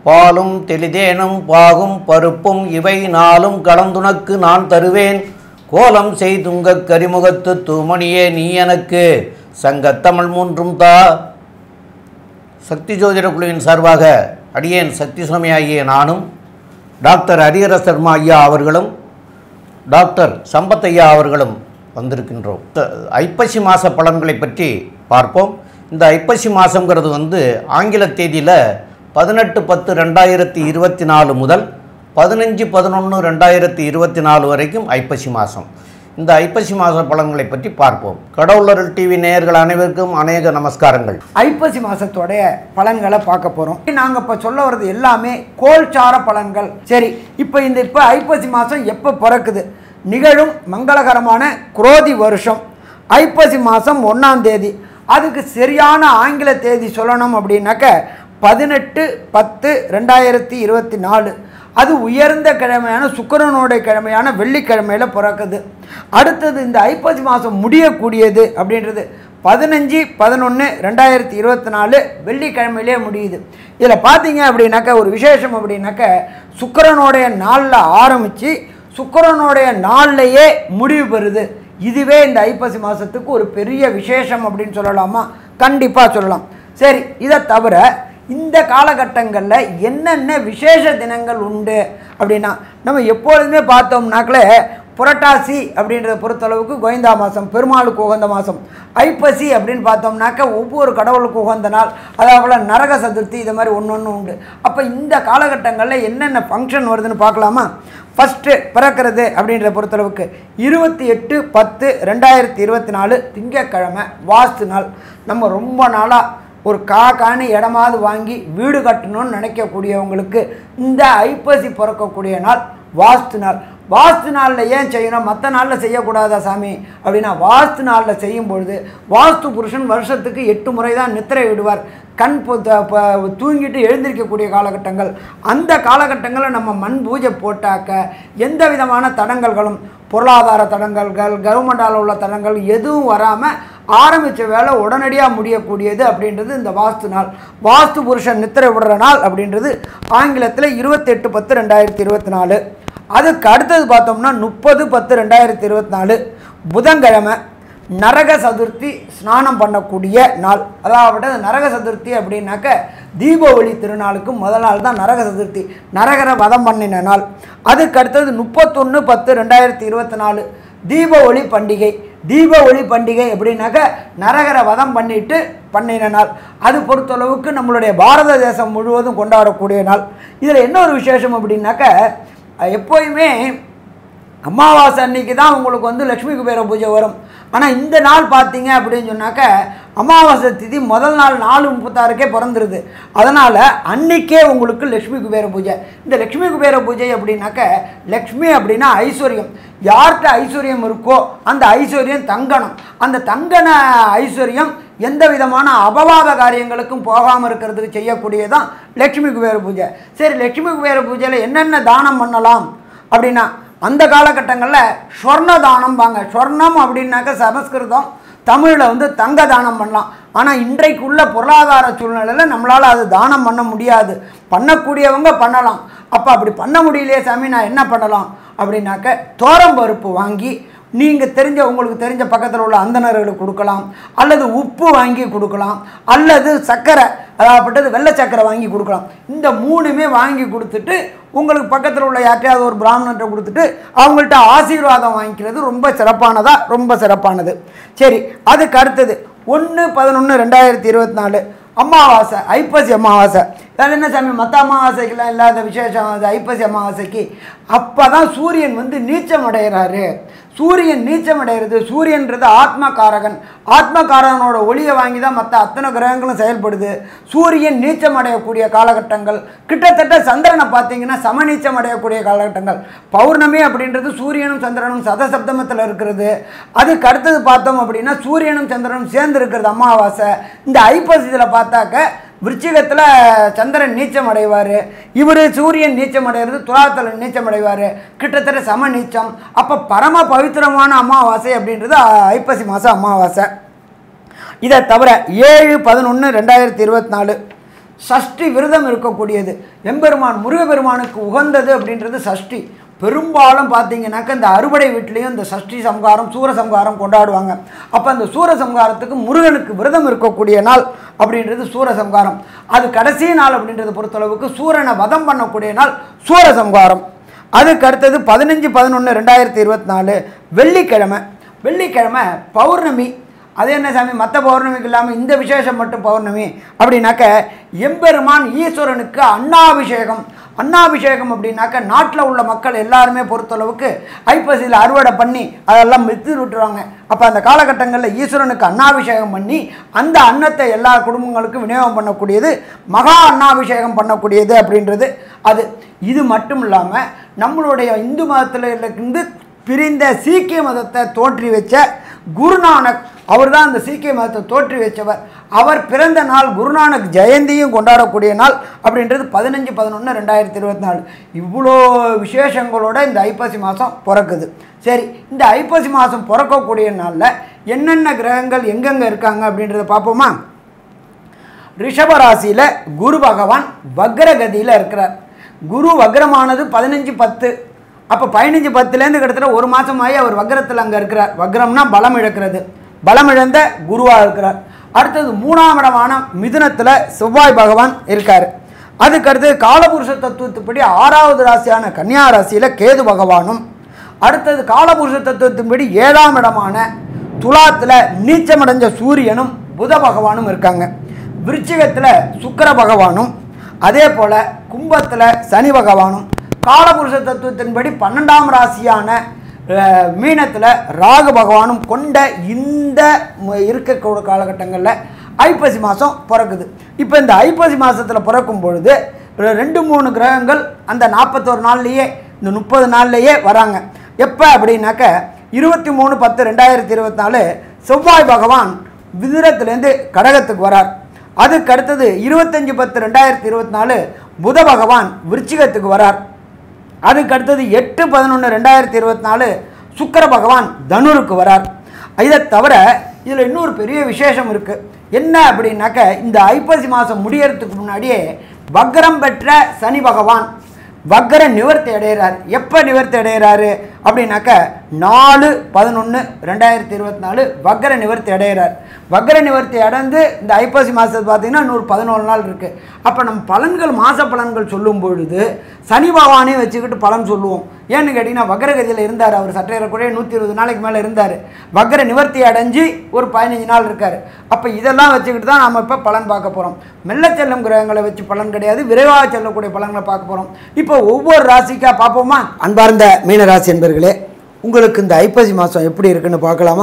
பாலும் தெளிதேனும் பாகும் பருப்பும் இவை நாளும் கலந்துனக்கு நான் தருவேன் கோலம் செய்துங்க கரிமுகத்து தூமணியே நீ எனக்கு சங்கத்தமிழ் மூன்றும் தா சக்தி ஜோதிட குழுவின் சார்பாக அடியேன் சக்தி சுவாமி ஆகிய நானும் டாக்டர் ஹரிஹர சர்மா ஐயா அவர்களும் டாக்டர் சம்பத் ஐயா அவர்களும் வந்திருக்கின்றோம் த- ஐப்பசி மாத பலன்களை பற்றி பார்ப்போம் இந்த ஐப்பசி மாதங்கிறது வந்து ஆங்கில தேதியில் பதினெட்டு பத்து ரெண்டாயிரத்தி இருபத்தி நாலு முதல் பதினஞ்சு பதினொன்று ரெண்டாயிரத்தி இருபத்தி நாலு வரைக்கும் ஐப்பசி மாதம் இந்த ஐப்பசி மாத பலன்களை பற்றி பார்ப்போம் கடவுளர்கள் டிவி நேயர்கள் அனைவருக்கும் அநேக நமஸ்காரங்கள் ஐப்பசி மாசத்தோடைய பலன்களை பார்க்க போறோம் நாங்க இப்ப சொல்ல வர்றது எல்லாமே கோல்சார பலன்கள் சரி இப்ப இந்த இப்ப ஐப்பசி மாசம் எப்ப பிறக்குது நிகழும் மங்களகரமான குரோதி வருஷம் ஐப்பசி மாசம் ஒன்னாம் தேதி அதுக்கு சரியான ஆங்கில தேதி சொல்லணும் அப்படின்னாக்க பதினெட்டு பத்து ரெண்டாயிரத்தி இருபத்தி நாலு அது உயர்ந்த கிழமையான சுக்கிரனுடைய கிழமையான வெள்ளிக்கிழமையில பிறக்குது அடுத்தது இந்த ஐப்பசி மாதம் முடியக்கூடியது அப்படின்றது பதினஞ்சு பதினொன்று ரெண்டாயிரத்தி இருபத்தி நாலு வெள்ளிக்கிழமையிலே முடியுது இதில் பார்த்தீங்க அப்படின்னாக்க ஒரு விசேஷம் அப்படின்னாக்க சுக்கிரனுடைய நாளில் ஆரம்பித்து சுக்கிரனுடைய நாள்லையே முடிவு பெறுது இதுவே இந்த ஐப்பசி மாதத்துக்கு ஒரு பெரிய விசேஷம் அப்படின்னு சொல்லலாமா கண்டிப்பாக சொல்லலாம் சரி இதை தவிர இந்த காலகட்டங்களில் என்னென்ன விசேஷ தினங்கள் உண்டு அப்படின்னா நம்ம எப்பொழுதுமே பார்த்தோம்னாக்களே புரட்டாசி அப்படின்றத பொறுத்தளவுக்கு கோயந்தா மாதம் பெருமாளுக்கு உகந்த மாதம் ஐப்பசி அப்படின்னு பார்த்தோம்னாக்க ஒவ்வொரு கடவுளுக்கு உகந்த நாள் அதாவது நரக சதுர்த்தி இது மாதிரி ஒன்று ஒன்று உண்டு அப்போ இந்த காலகட்டங்களில் என்னென்ன ஃபங்க்ஷன் வருதுன்னு பார்க்கலாமா ஃபஸ்ட்டு பிறக்கிறது அப்படின்ற பொறுத்தளவுக்கு இருபத்தி எட்டு பத்து ரெண்டாயிரத்தி இருபத்தி நாலு திங்கட்கிழமை வாஸ்து நாள் நம்ம ரொம்ப நாளாக ஒரு கா காணி இடமாவது வாங்கி வீடு கட்டணும்னு நினைக்கக்கூடியவங்களுக்கு இந்த ஐப்பசி பிறக்கக்கூடிய நாள் வாஸ்து நாள் வாஸ்து நாளில் ஏன் செய்யணும் மற்ற நாளில் செய்யக்கூடாதா சாமி அப்படின்னா வாஸ்து நாளில் செய்யும் பொழுது வாஸ்து புருஷன் வருஷத்துக்கு எட்டு முறை தான் நித்திரை விடுவார் கண் பொ- த- ப- தூங்கிட்டு எழுந்திருக்கக்கூடிய காலகட்டங்கள் அந்த காலகட்டங்களில் நம்ம மண் பூஜை போட்டாக்க எந்த விதமான தடங்கல்களும் பொருளாதார தடங்கல்கள் கவர்மெண்டால் உள்ள தடங்கள் எதுவும் வராமல் ஆரம்பித்த வேலை உடனடியாக முடியக்கூடியது அப்படின்றது இந்த வாஸ்து நாள் வாஸ்து புருஷன் நித்திரை விடுற நாள் அப்படின்றது ஆங்கிலத்தில் இருபத்தெட்டு பத்து ரெண்டாயிரத்தி இருபத்தி நாலு அதுக்கு அடுத்தது பார்த்தோம்னா முப்பது பத்து ரெண்டாயிரத்தி இருபத்தி நாலு புதன்கிழமை நரக சதுர்த்தி ஸ்நானம் பண்ணக்கூடிய நாள் அதாவது நரக சதுர்த்தி அப்படின்னாக்க தீபாவளி திருநாளுக்கு முதல் நாள் தான் நரக சதுர்த்தி நரகரை வதம் பண்ணின நாள் அதுக்கு அடுத்தது முப்பத்தொன்று பத்து ரெண்டாயிரத்தி இருபத்தி நாலு தீபாவளி பண்டிகை தீபாவளி பண்டிகை அப்படின்னாக்க நரகரை வதம் பண்ணிட்டு பண்ணின நாள் அது பொறுத்தளவுக்கு நம்மளுடைய பாரத தேசம் முழுவதும் கொண்டாடக்கூடிய நாள் இதில் என்ன ஒரு விசேஷம் அப்படின்னாக்க அஹ், எப்போயுமே அமாவாசை அன்னைக்கு தான் உங்களுக்கு வந்து லக்ஷ்மி குபேர பூஜை வரும் ஆனால் இந்த நாள் பார்த்தீங்க அப்படின்னு சொன்னாக்க அமாவாசை திதி முதல் நாள் நாலு முப்பத்தாறுக்கே பிறந்துருது அதனால் அன்னைக்கே உங்களுக்கு லக்ஷ்மி குபேர பூஜை இந்த லக்ஷ்மி குபேர பூஜை அப்படின்னாக்க லக்ஷ்மி அப்படின்னா ஐஸ்வர்யம் யார்கிட்ட ஐஸ்வர்யம் இருக்கோ அந்த ஐஸ்வர்யம் தங்கணும் அந்த தங்கன ஐஸ்வர்யம் எந்த விதமான அபவாத காரியங்களுக்கும் போகாமல் இருக்கிறதுக்கு செய்யக்கூடியதான் லக்ஷ்மி குபேர பூஜை சரி லக்ஷ்மி குபேர பூஜையில் என்னென்ன தானம் பண்ணலாம் அப்படின்னா அந்த காலகட்டங்களில் ஸ்வர்ண தானம் வாங்க ஸ்வர்ணம் அப்படின்னாக்க சமஸ்கிருதம் தமிழில் வந்து தங்க தானம் பண்ணலாம் ஆனால் இன்றைக்கு உள்ள பொருளாதார சூழ்நிலையில் நம்மளால் அது தானம் பண்ண முடியாது பண்ணக்கூடியவங்க பண்ணலாம் அப்போ அப்படி பண்ண முடியலையே சாமி நான் என்ன பண்ணலாம் அப்படின்னாக்க தோரம் பருப்பு வாங்கி நீங்கள் தெரிஞ்ச உங்களுக்கு தெரிஞ்ச பக்கத்தில் உள்ள அந்தணர்களுக்கு கொடுக்கலாம் அல்லது உப்பு வாங்கி கொடுக்கலாம் அல்லது சர்க்கரை அதாகப்பட்டது வெள்ளை சர்க்கரை வாங்கி கொடுக்கலாம் இந்த மூணுமே வாங்கி கொடுத்துட்டு உங்களுக்கு பக்கத்தில் உள்ள யார்ட்டையாவது ஒரு பிராமணர்கிட்ட கொடுத்துட்டு அவங்கள்ட்ட ஆசீர்வாதம் வாங்கிக்கிறது ரொம்ப சிறப்பானதா ரொம்ப சிறப்பானது சரி அதுக்கு அடுத்தது ஒன்று பதினொன்று ரெண்டாயிரத்தி இருபத்தி நாலு அமாவாசை ஐப்பசி அமாவாசை அது என்ன சாமி மற்ற அமாவாசைக்கெல்லாம் இல்லாத விசேஷம் அது ஐப்பசி அமாவாசைக்கு அப்போ தான் சூரியன் வந்து நீச்சம் அடைகிறாரு சூரியன் நீச்சம் அடைகிறது சூரியன்றது ஆத்மகாரகன் ஆத்மகாரகனோட ஒளியை வாங்கி தான் மற்ற அத்தனை கிரகங்களும் செயல்படுது சூரியன் நீச்சம் அடையக்கூடிய காலகட்டங்கள் கிட்டத்தட்ட சந்திரனை பார்த்தீங்கன்னா சமநீச்சம் அடையக்கூடிய காலகட்டங்கள் பௌர்ணமி அப்படின்றது சூரியனும் சந்திரனும் சதசப்தமத்தில் இருக்கிறது அதுக்கு அடுத்தது பார்த்தோம் அப்படின்னா சூரியனும் சந்திரனும் சேர்ந்து இருக்கிறது அமாவாசை இந்த ஐப்பசியில் பார்த்தாக்க விருச்சிகத்தில் சந்திரன் நீச்சம் அடைவார் இவர் சூரியன் நீச்சம் அடைகிறது துலாத்தில் நீச்சம் அடைவார் கிட்டத்தட்ட சம நீச்சம் அப்போ பரம பவித்திரமான அமாவாசை அப்படின்றது ஐப்பசி மாதம் அமாவாசை இதை தவிர ஏழு பதினொன்று ரெண்டாயிரத்தி இருபத்தி நாலு சஷ்டி விரதம் இருக்கக்கூடியது எம்பெருமான் முருகப்பெருமானுக்கு உகந்தது அப்படின்றது சஷ்டி பெரும்பாலும் பார்த்தீங்கன்னாக்க இந்த அறுபடை வீட்லேயும் இந்த சஷ்டி சம்காரம் சூரசம்காரம் கொண்டாடுவாங்க அப்போ அந்த சூரசம்காரத்துக்கு முருகனுக்கு விரதம் இருக்கக்கூடிய நாள் அப்படின்றது சூரசம்காரம் அது கடைசி நாள் அப்படின்றத பொறுத்தளவுக்கு சூரனை வதம் பண்ணக்கூடிய நாள் சூரசம்காரம் அதுக்கு அடுத்தது பதினஞ்சு பதினொன்று ரெண்டாயிரத்தி இருபத்தி நாலு வெள்ளிக்கிழமை வெள்ளிக்கிழமை பௌர்ணமி அது என்ன சாமி மற்ற பௌர்ணமிக்கு இல்லாமல் இந்த விசேஷம் மட்டும் பௌர்ணமி அப்படின்னாக்க எம்பெருமான் ஈஸ்வரனுக்கு அன்னாபிஷேகம் அன்னாபிஷேகம் அப்படின்னாக்க நாட்டில் உள்ள மக்கள் எல்லாருமே பொறுத்தளவுக்கு ஐப்பசியில் அறுவடை பண்ணி அதெல்லாம் மித்து விட்டுருவாங்க அப்போ அந்த காலகட்டங்களில் ஈஸ்வரனுக்கு அன்னாபிஷேகம் பண்ணி அந்த அன்னத்தை எல்லா குடும்பங்களுக்கும் விநியோகம் பண்ணக்கூடியது மகா அன்னாபிஷேகம் பண்ணக்கூடியது அப்படின்றது அது இது மட்டும் இல்லாமல் நம்மளுடைய இந்து மதத்தில் இருந்து பிரிந்த சீக்கிய மதத்தை தோற்றி வச்ச குருநானக் அவர் தான் அந்த சீக்கிய மதத்தை தோற்றி வச்சவர் அவர் பிறந்த நாள் குருநானக் ஜெயந்தியும் கொண்டாடக்கூடிய நாள் அப்படின்றது பதினஞ்சு பதினொன்று ரெண்டாயிரத்தி இருபத்தி நாலு இவ்வளோ விசேஷங்களோட இந்த ஐப்பசி மாதம் பிறக்குது சரி இந்த ஐப்பசி மாதம் பிறக்கக்கூடிய நாளில் என்னென்ன கிரகங்கள் எங்கெங்கே இருக்காங்க அப்படின்றத பார்ப்போமா ரிஷபராசியில் குரு பகவான் வக்ரகதியில் இருக்கிறார் குரு வக்ரமானது பதினஞ்சு பத்து அப்போ பதினஞ்சு பத்துலேருந்து கிட்டத்தட்ட ஒரு மாதமாகி அவர் வக்ரத்தில் அங்கே இருக்கிறார் வக்ரம்னா பலம் இழக்கிறது பலம் இழந்த குருவாக இருக்கிறார் அடுத்தது மூணாம் இடமான மிதுனத்தில் செவ்வாய் பகவான் இருக்கார் அதுக்கடுத்து காலபுருஷ தத்துவத்துப்படி ஆறாவது ராசியான கன்னியா ராசியில் கேது பகவானும் அடுத்தது காலபுருஷ தத்துவத்தின்படி ஏழாம் இடமான துலாத்தில் நீச்சமடைஞ்ச சூரியனும் புத பகவானும் இருக்காங்க விருச்சிகத்தில் சுக்கிர பகவானும் அதே போல் கும்பத்தில் சனி பகவானும் காலபுருஷ தத்துவத்தின்படி பன்னெண்டாம் ராசியான அஹ், மீனத்தில் ராகு பகவானும் கொண்ட இந்த ம- இருக்கக்கூடிய காலகட்டங்களில் ஐப்பசி மாதம் பிறக்குது இப்போ இந்த ஐப்பசி மாதத்தில் பிறக்கும் பொழுது ரெ- ரெண்டு மூணு கிரகங்கள் அந்த நாற்பத்தோரு நாள்லேயே இந்த முப்பது நாள்லேயே வராங்க எப்போ அப்படின்னாக்க இருபத்தி மூணு பத்து ரெண்டாயிரத்தி இருபத்தி நாலு செவ்வாய் பகவான் விதிரத்துலேருந்து கடகத்துக்கு வரார் அதுக்கு அடுத்தது இருபத்தஞ்சி பத்து ரெண்டாயிரத்தி இருபத்தி நாலு புத பகவான் விருச்சிகத்துக்கு வரார் அதுக்கு அடுத்தது எட்டு பதினொன்று ரெண்டாயிரத்தி இருபத்தி நாலு சுக்கிர பகவான் தனுருக்கு வரார் இதை தவிர இதில் இன்னொரு பெரிய விசேஷம் இருக்குது என்ன அப்படின்னாக்க இந்த ஐப்பசி மாதம் முடியறதுக்கு முன்னாடியே வக்ரம் பெற்ற சனி பகவான் வக்ர நிவர்த்தி அடைகிறார் எப்போ நிவர்த்தி அடைகிறாரு அப்படின்னாக்க நாலு பதினொன்று ரெண்டாயிரத்தி இருபத்தி நாலு வக்ர நிவர்த்தி அடைகிறார் வக்ர நிவர்த்தி அடைந்து இந்த ஐப்பசி மாதத்தை பார்த்தீங்கன்னா இன்னொரு பதினோரு நாள் இருக்குது அப்போ நம்ம பலன்கள் மாத பலன்கள் சொல்லும் பொழுது சனி பகவானையும் வச்சுக்கிட்டு பலன் சொல்லுவோம் ஏன்னு கேட்டிங்கன்னா வக்ரகதியில் இருந்தார் அவர் சற்றேறக்குறைய நூற்றி இருபது நாளைக்கு மேலே இருந்தார் வக்ர நிவர்த்தி அடைஞ்சு ஒரு பதினஞ்சு நாள் இருக்கார் அப்போ இதெல்லாம் வச்சுக்கிட்டு தான் நம்ம இப்போ பலன் பார்க்க போகிறோம் மெல்ல செல்லும் கிரகங்களை வச்சு பலன் கிடையாது விரைவாக செல்லக்கூடிய பலன்களை பார்க்க போகிறோம் இப்போ ஒவ்வொரு ராசிக்காக பார்ப்போமா அன்பார்ந்த மீனராசி என்பர்களே உங்களுக்கு இந்த ஐப்பசி மாதம் எப்படி இருக்குன்னு பார்க்கலாமா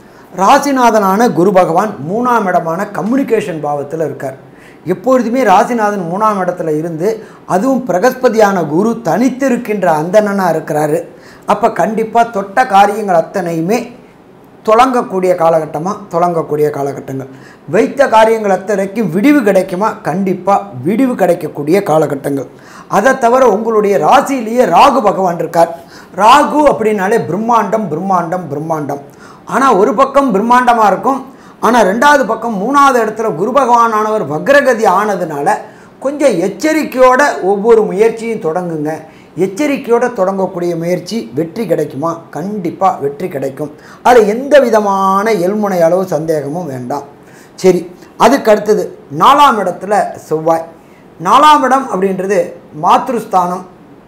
ராசிநாதனான குரு பகவான் மூணாம் இடமான கம்யூனிகேஷன் பாவத்தில் இருக்கார் எப்பொழுதுமே ராசிநாதன் மூணாம் இடத்துல இருந்து அதுவும் பிரகஸ்பதியான குரு தனித்து இருக்கின்ற அந்தணனாக இருக்கிறாரு அப்போ கண்டிப்பாக தொட்ட காரியங்கள் அத்தனையுமே தொடங்கக்கூடிய காலகட்டமாக தொடங்கக்கூடிய காலகட்டங்கள் வைத்த காரியங்கள் அத்தனைக்கும் விடிவு கிடைக்குமா கண்டிப்பாக விடிவு கிடைக்கக்கூடிய காலகட்டங்கள் அதை தவிர உங்களுடைய ராசியிலேயே ராகு பகவான் இருக்கார் ராகு அப்படின்னாலே பிரம்மாண்டம் பிரம்மாண்டம் பிரம்மாண்டம் ஆனால் ஒரு பக்கம் பிரம்மாண்டமாக இருக்கும் ஆனால் ரெண்டாவது பக்கம் மூணாவது இடத்துல குரு பகவானானவர் வக்ரகதி ஆனதுனால கொஞ்சம் எச்சரிக்கையோட ஒவ்வொரு முயற்சியும் தொடங்குங்க எச்சரிக்கையோட தொடங்கக்கூடிய முயற்சி வெற்றி கிடைக்குமா கண்டிப்பாக வெற்றி கிடைக்கும் அதில் எந்த விதமான எல்முனை அளவு சந்தேகமும் வேண்டாம் சரி அதுக்கு அடுத்தது நாலாம் இடத்துல செவ்வாய் நாலாம் இடம் அப்படின்றது மாத்ருஸ்தானம்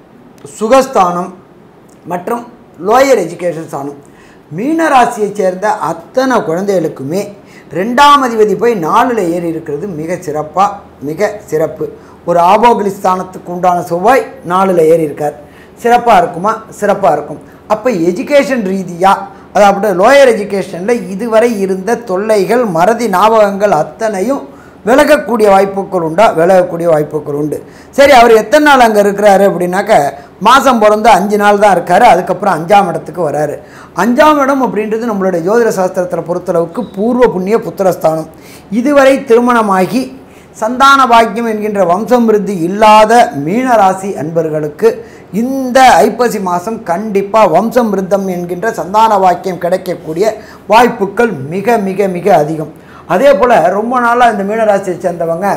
சுகஸ்தானம் மற்றும் லோயர் எஜுகேஷன் ஸ்தானம் மீனராசியைச் சேர்ந்த அத்தனை குழந்தைகளுக்குமே ரெண்டாம் அதிபதி போய் நாலில் ஏறி இருக்கிறது மிக சிறப்பாக மிக சிறப்பு ஒரு ஆபோகலி ஸ்தானத்துக்கு உண்டான செவ்வாய் நாலில் ஏறி இருக்கார் சிறப்பாக இருக்குமா சிறப்பாக இருக்கும் அப்போ எஜுகேஷன் ரீதியாக அதாவது லோயர் எஜுகேஷனில் இதுவரை இருந்த தொல்லைகள் மறதி ஞாபகங்கள் அத்தனையும் விலகக்கூடிய வாய்ப்புகள் உண்டா விலகக்கூடிய வாய்ப்புகள் உண்டு சரி அவர் எத்தனை நாள் அங்கே இருக்கிறாரு அப்படின்னாக்க மாதம் பிறந்து அஞ்சு நாள் தான் இருக்காரு அதுக்கப்புறம் அஞ்சாம் இடத்துக்கு வராரு அஞ்சாம் இடம் அப்படின்றது நம்மளுடைய ஜோதிட சாஸ்திரத்தில் பொறுத்தளவுக்கு பூர்வ புண்ணிய புத்திரஸ்தானம் இதுவரை திருமணமாகி சந்தான பாக்கியம் என்கின்ற வம்சம் விருத்தி இல்லாத மீனராசி அன்பர்களுக்கு இந்த ஐப்பசி மாதம் கண்டிப்பாக வம்சம் விருத்தம் என்கின்ற சந்தான வாக்கியம் கிடைக்கக்கூடிய வாய்ப்புகள் மிக மிக மிக அதிகம் அதே போல் ரொம்ப நாளாக இந்த மீனராசியை சேர்ந்தவங்க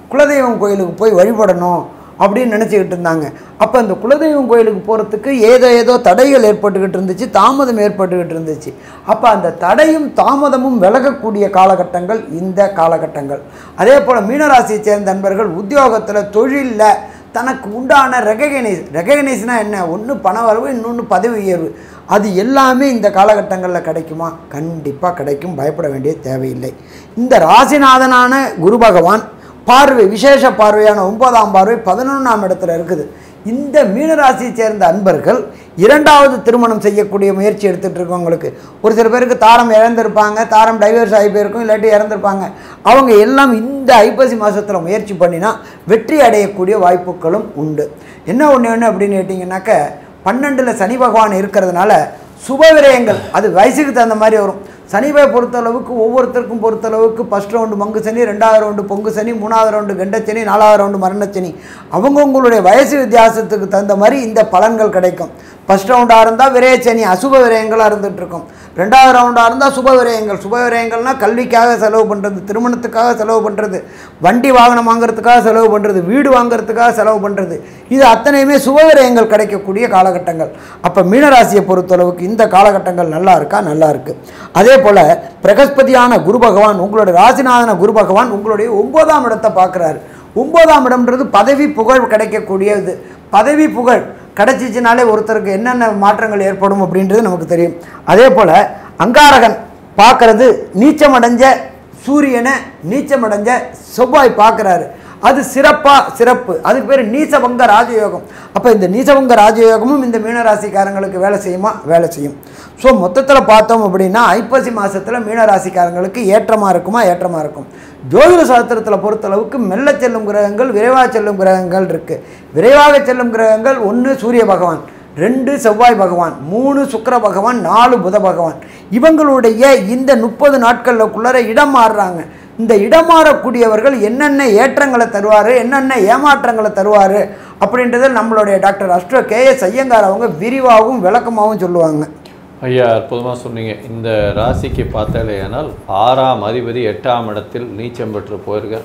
குலதெய்வம் கோயிலுக்கு போய் வழிபடணும் அப்படின்னு நினச்சிக்கிட்டு இருந்தாங்க அப்போ அந்த குலதெய்வம் கோயிலுக்கு போகிறதுக்கு ஏதோ ஏதோ தடைகள் ஏற்பட்டுக்கிட்டு இருந்துச்சு தாமதம் ஏற்பட்டுக்கிட்டு இருந்துச்சு அப்போ அந்த தடையும் தாமதமும் விலகக்கூடிய காலகட்டங்கள் இந்த காலகட்டங்கள் அதே போல் மீனராசியை சேர்ந்த நண்பர்கள் உத்தியோகத்தில் தொழிலில் தனக்கு உண்டான ரெகனைஸ் ரெகனைஸ்னால் என்ன ஒன்று பண வரவு இன்னொன்று பதவி உயர்வு அது எல்லாமே இந்த காலகட்டங்களில் கிடைக்குமா கண்டிப்பாக கிடைக்கும் பயப்பட வேண்டிய தேவையில்லை இந்த ராசிநாதனான குரு பகவான் பார்வை விசேஷ பார்வையான ஒன்பதாம் பார்வை பதினொன்றாம் இடத்துல இருக்குது இந்த மீனராசியை சேர்ந்த அன்பர்கள் இரண்டாவது திருமணம் செய்யக்கூடிய முயற்சி எடுத்துகிட்டு இருக்கவங்களுக்கு ஒரு சில பேருக்கு தாரம் இழந்திருப்பாங்க தாரம் டைவர்ஸ் ஆகி போயிருக்கும் இல்லாட்டி இறந்துருப்பாங்க அவங்க எல்லாம் இந்த ஐப்பசி மாதத்தில் முயற்சி பண்ணினா வெற்றி அடையக்கூடிய வாய்ப்புகளும் உண்டு என்ன ஒன்று ஒன்று அப்படின்னு கேட்டிங்கன்னாக்க பன்னெண்டில் சனி பகவான் இருக்கிறதுனால சுப விரயங்கள் அது வயசுக்கு தகுந்த மாதிரி வரும் சனிவை பொறுத்தளவுக்கு ஒவ்வொருத்தருக்கும் பொறுத்தளவுக்கு ஃபஸ்ட் ரவுண்டு மங்கு சனி ரெண்டாவது ரவுண்டு பொங்கு சனி மூணாவது ரவுண்டு கண்டச்சனி நாலாவது ரவுண்டு மரணச்சனி அவங்கவுங்களுடைய வயசு வித்தியாசத்துக்கு தகுந்த மாதிரி இந்த பலன்கள் கிடைக்கும் ஃபஸ்ட் ரவுண்டாக இருந்தால் விரயச்சனி அசுப விரயங்களாக இருந்துகிட்டு இருக்கும் ரெண்டாவது ரவுண்டாக இருந்தால் சுப விரயங்கள் சுப விரயங்கள்னால் கல்விக்காக செலவு பண்ணுறது திருமணத்துக்காக செலவு பண்ணுறது வண்டி வாகனம் வாங்குறதுக்காக செலவு பண்ணுறது வீடு வாங்குறதுக்காக செலவு பண்ணுறது இது அத்தனையுமே சுப விரயங்கள் கிடைக்கக்கூடிய காலகட்டங்கள் அப்போ மீனராசியை பொறுத்தளவுக்கு இந்த காலகட்டங்கள் நல்லா இருக்கா நல்லா இருக்குது அதே போல் பிரகஸ்பதியான குரு பகவான் உங்களுடைய ராசிநாதன குரு பகவான் உங்களுடைய ஒன்பதாம் இடத்தை பார்க்குறாரு ஒன்பதாம் இடம்ன்றது பதவி புகழ் கிடைக்கக்கூடியது பதவி புகழ் கிடைச்சிச்சினாலே ஒருத்தருக்கு என்னென்ன மாற்றங்கள் ஏற்படும் அப்படின்றது நமக்கு தெரியும் அதே போல் அங்காரகன் பார்க்கறது நீச்சமடைஞ்ச சூரியனை நீச்சமடைஞ்ச செவ்வாய் பார்க்குறாரு அது சிறப்பாக சிறப்பு அதுக்கு பேர் நீசபங்க ராஜயோகம் அப்போ இந்த நீசபங்க ராஜயோகமும் இந்த மீனராசிக்காரங்களுக்கு வேலை செய்யுமா வேலை செய்யும் ஸோ மொத்தத்தில் பார்த்தோம் அப்படின்னா ஐப்பசி மாதத்தில் மீனராசிக்காரங்களுக்கு ஏற்றமாக இருக்குமா ஏற்றமாக இருக்கும் ஜோதிட சாஸ்திரத்தில் பொறுத்தளவுக்கு மெல்ல செல்லும் கிரகங்கள் விரைவாக செல்லும் கிரகங்கள் இருக்குது விரைவாக செல்லும் கிரகங்கள் ஒன்று சூரிய பகவான் ரெண்டு செவ்வாய் பகவான் மூணு சுக்கிர பகவான் நாலு புத பகவான் இவங்களுடைய இந்த முப்பது நாட்களுக்குள்ளார இடம் மாறுறாங்க இந்த இடம் மாறக்கூடியவர்கள் என்னென்ன ஏற்றங்களை தருவார் என்னென்ன ஏமாற்றங்களை தருவார் அப்படின்றத நம்மளுடைய doctor astro K S Iyengar அவங்க விரிவாகவும் விளக்கமாகவும் சொல்லுவாங்க ஐயா அற்புதமாக சொன்னீங்க இந்த ராசிக்கு பார்த்தாலேயானால் ஆறாம் அதிபதி எட்டாம் இடத்தில் நீச்சம் பெற்று போயிருக்கார்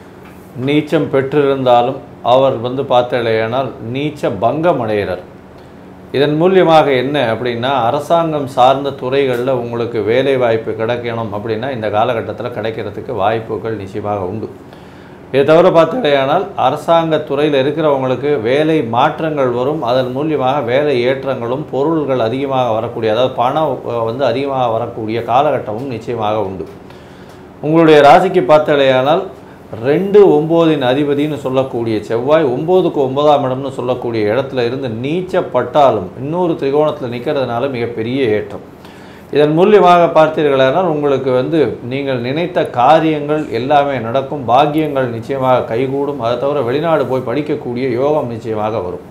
நீச்சம் பெற்றிருந்தாலும் அவர் வந்து பார்த்தாலேயானால் நீச்ச பங்கம் அடைகிறார் இதன் மூலியமாக என்ன அப்படின்னா அரசாங்கம் சார்ந்த துறைகளில் உங்களுக்கு வேலை வாய்ப்பு கிடைக்கணும் அப்படின்னா இந்த காலகட்டத்தில் கிடைக்கிறதுக்கு வாய்ப்புகள் நிச்சயமாக உண்டு இதை தவிர பார்த்தாலேயானால் அரசாங்க துறையில் இருக்கிறவங்களுக்கு வேலை மாற்றங்கள் வரும் அதன் மூலியமாக வேலை ஏற்றங்களும் பொருள்கள் அதிகமாக வரக்கூடிய அதாவது பணம் அஹ், வந்து அதிகமாக வரக்கூடிய காலகட்டமும் நிச்சயமாக உண்டு உங்களுடைய ராசிக்கு பார்த்தாலேயானால் ரெண்டு ஒம்போதின் அதிபதின்னு சொல்லக்கூடிய செவ்வாய் ஒம்போதுக்கு ஒன்பதாம் இடம்னு சொல்லக்கூடிய இடத்துல இருந்து நீச்சப்பட்டாலும் இன்னொரு திரிகோணத்தில் நிற்கிறதுனால மிகப்பெரிய ஏற்றம் இதன் மூலியமாக பார்த்தீர்களானால் உங்களுக்கு வந்து நீங்கள் நினைத்த காரியங்கள் எல்லாமே நடக்கும் பாக்கியங்கள் நிச்சயமாக கைகூடும் அதை தவிர வெளிநாடு போய் படிக்கக்கூடிய யோகம் நிச்சயமாக வரும்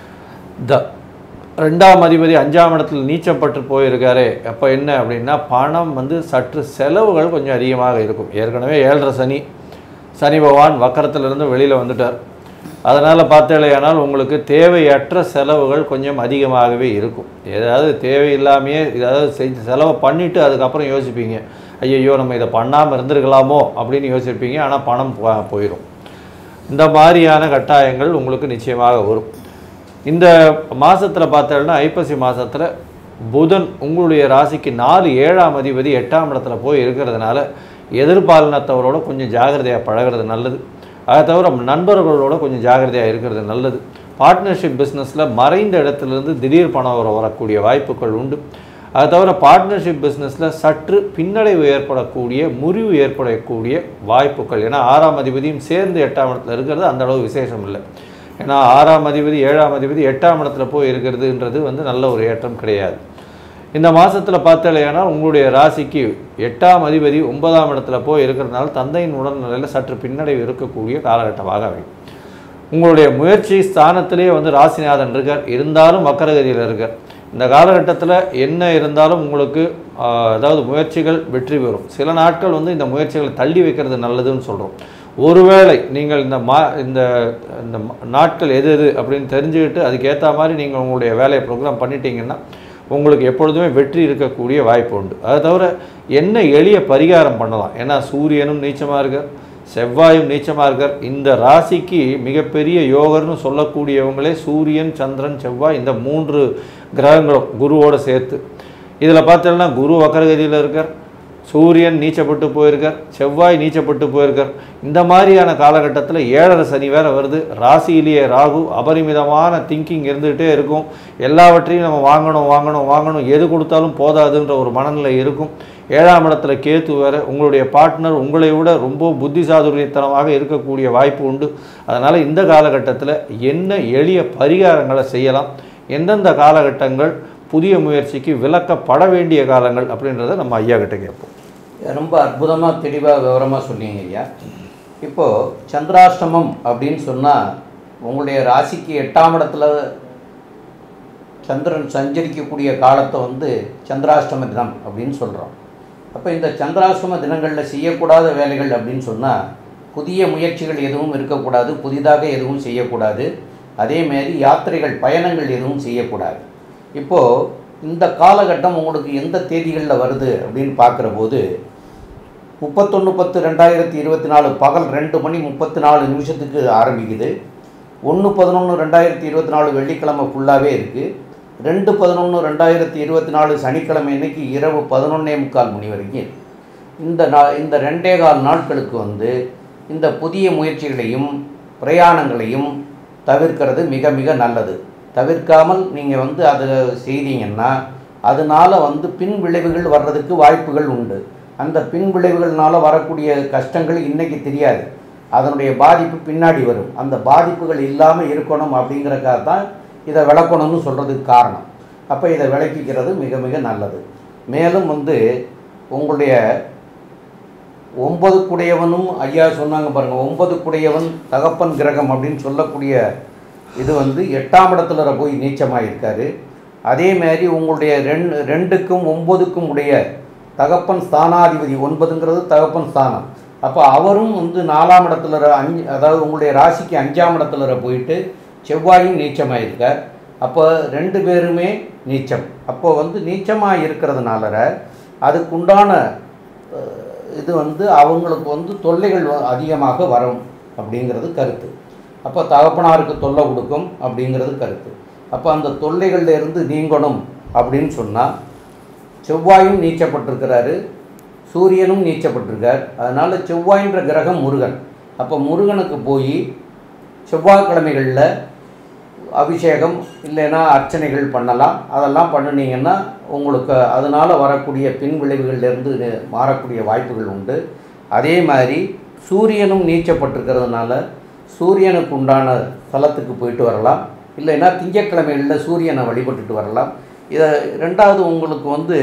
த ரெண்டாம் அதிபதி அஞ்சாம் இடத்துல நீச்சப்பட்டு போயிருக்காரு அப்போ என்ன அப்படின்னா பணம் வந்து சற்று செலவுகள் கொஞ்சம் அதிகமாக இருக்கும் ஏற்கனவே ஏழரை சனி சனி பகவான் வக்கரத்திலிருந்து வெளியில் வந்துட்டார் அதனால் பார்த்தேலையானால் உங்களுக்கு தேவையற்ற செலவுகள் கொஞ்சம் அதிகமாகவே இருக்கும் ஏதாவது தேவையில்லாமையே ஏதாவது செஞ்சு செலவை பண்ணிவிட்டு அதுக்கப்புறம் யோசிப்பீங்க ஐயையோ நம்ம இதை பண்ணாமல் இருந்திருக்கலாமோ அப்படின்னு யோசிப்பீங்க ஆனால் பணம் போ- போயிடும் இந்த மாதிரியான கட்டாயங்கள் உங்களுக்கு நிச்சயமாக வரும் இந்த மாதத்தில் பார்த்தோம்னா ஐப்பசி மாதத்தில் புதன் உங்களுடைய ராசிக்கு நாலு ஏழாம் அதிபதி எட்டாம் இடத்துல போய் இருக்கிறதுனால எதிர்பாலினத்தவரோட கொஞ்சம் ஜாகிரதையாக பழகிறது நல்லது அதை தவிர நண்பர்களோட கொஞ்சம் ஜாகிரதையாக இருக்கிறது நல்லது பார்ட்னர்ஷிப் பிஸ்னஸில் மறைந்த இடத்துலேருந்து திடீர் பணம் வர வரக்கூடிய வாய்ப்புகள் உண்டு அதை தவிர பார்ட்னர்ஷிப் பிஸ்னஸில் சற்று பின்னடைவு ஏற்படக்கூடிய முறிவு ஏற்படக்கூடிய வாய்ப்புகள் ஏன்னா ஆறாம் அதிபதியும் சேர்ந்து எட்டாம் இடத்துல இருக்கிறது அந்த அளவு விசேஷம் இல்லை ஏன்னா ஆறாம் அதிபதி ஏழாம் அதிபதி எட்டாம் இடத்துல போய் இருக்கிறதுன்றது வந்து நல்ல ஒரு ஏற்றம் கிடையாது இந்த மாதத்தில் பார்த்தாலேனா உங்களுடைய ராசிக்கு எட்டாம் அதிபதி ஒன்பதாம் இடத்துல போய் இருக்கிறதுனால தந்தையின் உடல்நிலையில் சற்று பின்னடைவு இருக்கக்கூடிய காலகட்டமாக அமையும் உங்களுடைய முயற்சி ஸ்தானத்திலே வந்து ராசிநாதன் இருக்கார் இருந்தாலும் வக்கரகதியில் இருக்கார் இந்த காலகட்டத்தில் என்ன இருந்தாலும் உங்களுக்கு ஆஹ், அதாவது முயற்சிகள் வெற்றி பெறும் சில நாட்கள் வந்து இந்த முயற்சிகளை தள்ளி வைக்கிறது நல்லதுன்னு சொல்கிறோம் ஒருவேளை நீங்கள் இந்த மா இந்த இந்த ம- நாட்கள் எது எது அப்படின்னு தெரிஞ்சுக்கிட்டு அதுக்கேற்ற மாதிரி நீங்கள் உங்களுடைய வேலையை ப்ரோக்ராம் பண்ணிட்டீங்கன்னா உங்களுக்கு எப்பொழுதுமே வெற்றி இருக்கக்கூடிய வாய்ப்பு உண்டு அதை தவிர என்ன எளிய பரிகாரம் பண்ணலாம் ஏன்னா சூரியனும் நீச்சமாக இருக்கார் செவ்வாயும் நீச்சமாக இருக்கார் இந்த ராசிக்கு மிகப்பெரிய யோகர்னு சொல்லக்கூடியவங்களே சூரியன் சந்திரன் செவ்வாய் இந்த மூன்று கிரகங்களும் குருவோடு சேர்த்து இதில் பார்த்தோம்னா குரு வக்கரகதியில் இருக்கார் சூரியன் நீச்சப்பட்டு போயிருக்கார் செவ்வாய் நீச்சப்பட்டு போயிருக்கார் இந்த மாதிரியான காலகட்டத்தில் ஏழரை சனி வேற வருது ராசியிலேயே ராகு அபரிமிதமான திங்கிங் இருந்துகிட்டே இருக்கும் எல்லாவற்றையும் நம்ம வாங்கணும் வாங்கணும் வாங்கணும் எது கொடுத்தாலும் போதாதுன்ற ஒரு மனநிலை இருக்கும் ஏழாம் இடத்துல கேத்து வேற உங்களுடைய பார்ட்னர் உங்களை விட ரொம்ப புத்தி சாதுரியத்தனமாக இருக்கக்கூடிய வாய்ப்பு உண்டு அதனால் இந்த காலகட்டத்தில் என்ன எளிய பரிகாரங்களை செய்யலாம் எந்தெந்த காலகட்டங்கள் புதிய முயற்சிக்கு விலக்கப்பட வேண்டிய காலங்கள் அப்படின்றத நம்ம ஐயா கிட்ட கேட்போம் ரொம்ப அற்புதமாக தெளிவாக விவரமாக சொன்னீங்க ஐயா இப்போது சந்திராஷ்டமம் அப்படின்னு சொன்னால் உங்களுடைய ராசிக்கு எட்டாம் இடத்துல சந்திரன் சஞ்சரிக்கக்கூடிய காலத்தை வந்து சந்திராஷ்டம தினம் அப்படின்னு சொல்கிறோம் அப்போ இந்த சந்திராஷ்டம தினங்களில் செய்யக்கூடாத வேலைகள் அப்படின்னு சொன்னால் புதிய முயற்சிகள் எதுவும் இருக்கக்கூடாது புதிதாக எதுவும் செய்யக்கூடாது அதேமாரி யாத்திரைகள் பயணங்கள் எதுவும் செய்யக்கூடாது இப்போது இந்த காலகட்டம் உங்களுக்கு எந்த தேதிகளில் வருது அப்படின்னு பார்க்குற போது முப்பத்தொன்று பத்து ரெண்டாயிரத்தி இருபத்தி நாலு பகல் ரெண்டு மணி முப்பத்தி நாலு நிமிஷத்துக்கு ஆரம்பிக்குது ஒன்று பதினொன்று ரெண்டாயிரத்தி இருபத்தி நாலு வெள்ளிக்கிழமை ஃபுல்லாகவே இருக்குது ரெண்டு பதினொன்று ரெண்டாயிரத்தி இருபத்தி நாலு சனிக்கிழமை அன்னைக்கு இரவு பதினொன்னே முக்கால் மணி வரைக்கும் இருக்கு. இந்த நா இந்த ரெண்டே கால் நாட்களுக்கு வந்து இந்த புதிய முயற்சிகளையும் பிரயாணங்களையும் தவிர்க்கிறது மிக மிக நல்லது தவிர்க்காமல் நீங்கள் வந்து அதை செய்தீங்கன்னா அதனால வந்து பின் விளைவுகள் வர்றதுக்கு வாய்ப்புகள் உண்டு அந்த பின் விளைவுகள்னால வரக்கூடிய கஷ்டங்கள் இன்னைக்கு தெரியாது அதனுடைய பாதிப்பு பின்னாடி வரும் அந்த பாதிப்புகள் இல்லாமல் இருக்கணும் அப்படிங்கிறக்காக தான் இதை விளக்கணும்னு சொல்கிறதுக்கு காரணம் அப்போ இதை விளக்கிக்கிறது மிக மிக நல்லது மேலும் வந்து உங்களுடைய ஒன்பது குடையவனும் ஐயா சொன்னாங்க பாருங்கள் ஒன்பது குடையவன் தகப்பன் கிரகம் அப்படின்னு சொல்லக்கூடிய இது வந்து எட்டாம் இடத்துல போய் நீச்சமாக இருக்காரு அதே மாதிரி உங்களுடைய ரெண்டு ரெண்டுக்கும் ஒன்பதுக்கும் உடைய தகப்பன் ஸ்தானாதிபதி ஒன்பதுங்கிறது தகப்பன் ஸ்தானம் அப்போ அவரும் வந்து நாலாம் இடத்துல ர- அஞ்சு அதாவது உங்களுடைய ராசிக்கு அஞ்சாம் இடத்துல ர போயிட்டு செவ்வாயும் நீச்சமாக இருக்கார் அப்போ ரெண்டு பேருமே நீச்சம் அப்போ வந்து நீச்சமாக இருக்கிறதுனால அதுக்குண்டான அஹ், இது வந்து அவங்களுக்கு வந்து தொல்லைகள் வ- அதிகமாக வரும் அப்படிங்கிறது கருத்து அப்போ தகப்பனாருக்கு தொல்லை கொடுக்கும் அப்படிங்கிறது கருத்து அப்போ அந்த தொல்லைகள்ல இருந்து நீங்கணும் அப்படின்னு சொன்னால் செவ்வாயும் நீச்சப்பட்டிருக்கிறாரு சூரியனும் நீச்சப்பட்டிருக்கார் அதனால் செவ்வாயின்ற கிரகம் முருகன் அப்போ முருகனுக்கு போய் செவ்வாய்க்கிழமைகளில் அபிஷேகம் இல்லைன்னா அர்ச்சனைகள் பண்ணலாம் அதெல்லாம் பண்ணுனீங்கன்னா உங்களுக்கு அதனால் வரக்கூடிய பின் விளைவுகள்லேருந்து நி- மாறக்கூடிய வாய்ப்புகள் உண்டு அதே மாதிரி சூரியனும் நீச்சப்பட்டிருக்கிறதுனால சூரியனுக்கு உண்டான ஸ்தலத்துக்கு போயிட்டு வரலாம் இல்லைன்னா திங்கட்கிழமைகளில் சூரியனை வழிபட்டுட்டு வரலாம் இதை ரெண்டாவது உங்களுக்கு வந்து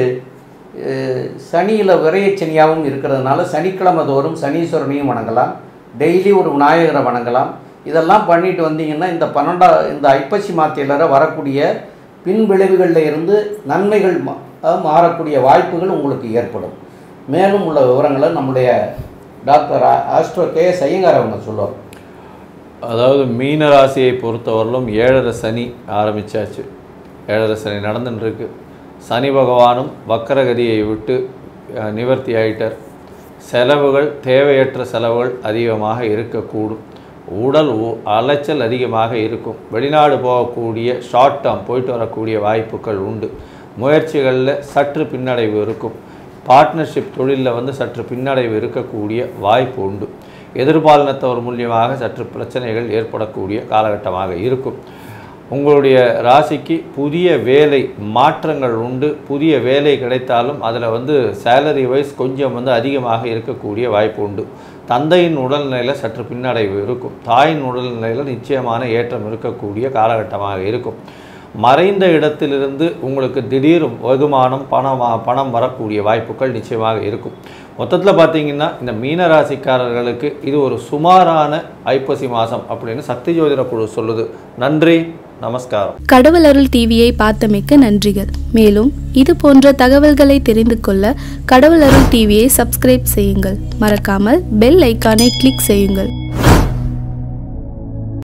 சனியில் விரையச்சனியாகவும் இருக்கிறதுனால சனிக்கிழமை தோறும் சனீஸ்வரனையும் வணங்கலாம் டெய்லி ஒரு விநாயகரை வணங்கலாம் இதெல்லாம் பண்ணிட்டு வந்தீங்கன்னா இந்த பன்னெண்டா இந்த ஐப்பசி மாத்தியிலர வரக்கூடிய பின் விளைவுகளில் இருந்து நன்மைகள் மா- அஹ் மாறக்கூடிய வாய்ப்புகள் உங்களுக்கு ஏற்படும் மேலும் உள்ள விவரங்களை நம்முடைய டாக்டர் ஆ- ஆஸ்ட்ரோ கே எஸ் ஐயங்கார் அவங்க சொல்லுவார் அதாவது மீன ராசியை பொறுத்தவரையிலும் ஏழரை சனி ஆரம்பிச்சாச்சு ஏழரை சனி நடந்துன்னு இருக்கு சனி பகவானும் வக்கரகதியை விட்டு அஹ், நிவர்த்தி ஆயிட்டார் செலவுகள் தேவையற்ற செலவுகள் அதிகமாக இருக்கக்கூடும் உடல் உ- அலைச்சல் அதிகமாக இருக்கும் வெளிநாடு போகக்கூடிய ஷார்ட் டேர்ம் போயிட்டு வரக்கூடிய வாய்ப்புகள் உண்டு முயற்சிகளில் சற்று பின்னடைவு இருக்கும் பார்ட்னர்ஷிப் தொழிலில் வந்து சற்று பின்னடைவு இருக்கக்கூடிய வாய்ப்பு உண்டு எதிர்பாலினத்தவர் மூலியமாக சற்று பிரச்சனைகள் ஏற்படக்கூடிய காலகட்டமாக இருக்கும் உங்களுடைய ராசிக்கு புதிய வேலை மாற்றங்கள் உண்டு புதிய வேலை கிடைத்தாலும் அதில் வந்து சேலரி வைஸ் கொஞ்சம் வந்து அதிகமாக இருக்கக்கூடிய வாய்ப்பு உண்டு தந்தையின் உடல்நிலையில் சற்று பின்னடைவு இருக்கும் தாயின் உடல்நிலையில் நிச்சயமான ஏற்றம் இருக்கக்கூடிய காலகட்டமாக இருக்கும் மறைந்த இடத்திலிருந்து உங்களுக்கு திடீர் வருமானம் பணம் பணம் வரக்கூடிய வாய்ப்புகள் நிச்சயமாக இருக்கும் மொத்தத்தில் பார்த்தீங்கன்னா இந்த மீன ராசிக்காரர்களுக்கு இது ஒரு சுமாரான ஐப்பசி மாதம் அப்படின்னு சக்தி ஜோதிட குழு சொல்லுது நன்றி நமஸ்காரம் கடவுள் அருள் டிவியை பார்த்தமைக்க நன்றிகள் மேலும் இது போன்ற தகவல்களை தெரிந்து கொள்ள கடவுள் அருள் டிவியை சப்ஸ்கிரைப் செய்யுங்கள் மறக்காமல் பெல் ஐக்கானை கிளிக் செய்யுங்கள்